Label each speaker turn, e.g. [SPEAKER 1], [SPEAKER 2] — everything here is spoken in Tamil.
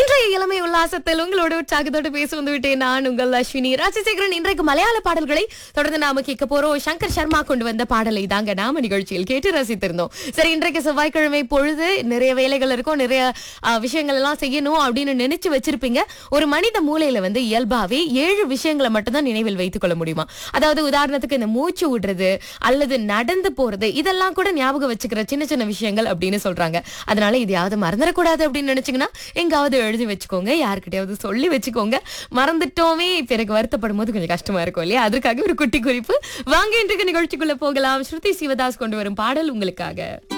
[SPEAKER 1] இன்றைய இளமை உல்லாசத்தில் உங்களோட உற்சாகத்தோடு பேச வந்து விட்டேன் நான் உங்கள் அஸ்வினி ராஜசேகரன் இன்றைக்கு மலையாள பாடல்களை தொடர்ந்து நாம கேட்க போறோம் சங்கர் சர்மா கொண்டு வந்த பாடலை தாங்க நாம நிகழ்ச்சியில் கேட்டு ரசித்திருந்தோம் சரி இன்றைக்கு செவ்வாய்க்கிழமை பொழுது நிறைய வேலைகள் இருக்கும் நிறைய ஆ, விஷயங்கள் எல்லாம் செய்யணும் அப்படின்னு நினைச்சு வச்சிருப்பீங்க ஒரு மனித மூளையில வந்து இயல்பாவே ஏழு விஷயங்களை மட்டும்தான் நினைவில் வைத்துக் கொள்ள முடியுமா அதாவது உதாரணத்துக்கு இந்த மூச்சு விடுறது அல்லது நடந்து போறது இதெல்லாம் கூட ஞாபகம் வச்சுக்கிற சின்ன சின்ன விஷயங்கள் அப்படின்னு சொல்றாங்க அதனால இதையாவது மறந்துடக்கூடாது அப்படின்னு நினைச்சீங்கன்னா எங்காவது எழுதி வச்சுக்கோங்க யாருக்கிட்டயாவது சொல்லி வச்சுக்கோங்க மறந்துட்டோமே பிறகு வருத்தப்படும் போது கொஞ்சம் கஷ்டமா இருக்கும் இல்லையா அதற்காக ஒரு குட்டி குறிப்பு வாங்க இன்றைக்கு நிகழ்ச்சிக்குள்ள போகலாம் ஸ்ருதி சிவதாஸ் கொண்டு வரும் பாடல் உங்களுக்காக